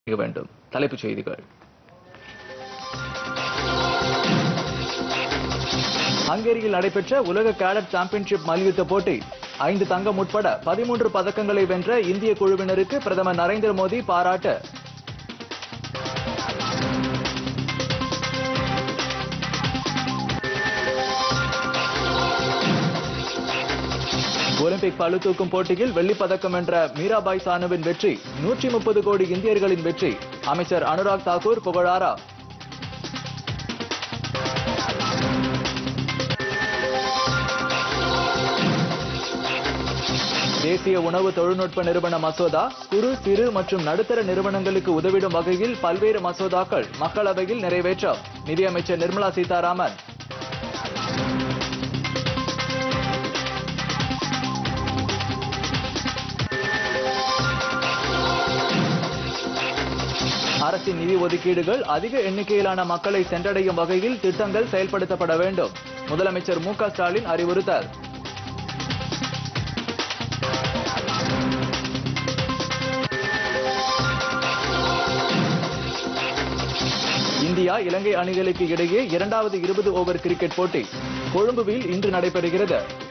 வேண்டும் தலைப்புச் செய்திகள் ஹங்கேரியில் நடைபெற்ற உலக கேடட் சாம்பியன்ஷிப் மல்யுத்த போட்டி ஐந்து தங்கம் உட்பட பதிமூன்று பதக்கங்களை வென்ற இந்திய குழுவினருக்கு பிரதமர் நரேந்திர மோடி பாராட்டு ஒலிம்பிக் பளுதூக்கும் போட்டியில் வெள்ளிப் பதக்கம் வென்ற மீராபாய் சானுவின் வெற்றி நூற்றி முப்பது கோடி இந்தியர்களின் வெற்றி அமைச்சர் அனுராக் தாக்கூர் புகழாரா தேசிய உணவு தொழில்நுட்ப நிறுவன மசோதா குறு சிறு மற்றும் நடுத்தர நிறுவனங்களுக்கு உதவிடும் வகையில் பல்வேறு மசோதாக்கள் மக்களவையில் நிறைவேற்றம் நிதியமைச்சர் நிர்மலா சீதாராமன் அரசின் நிதி ஒதுக்கீடுகள் அதிக எண்ணிக்கையிலான மக்களை சென்றடையும் வகையில் திட்டங்கள் செயல்படுத்தப்பட வேண்டும் முதலமைச்சர் மு க ஸ்டாலின் அறிவுறுத்தல் இந்தியா இலங்கை அணிகளுக்கு இடையே இரண்டாவது இருபது ஓவர் கிரிக்கெட் போட்டி கொழும்புவில் இன்று நடைபெறுகிறது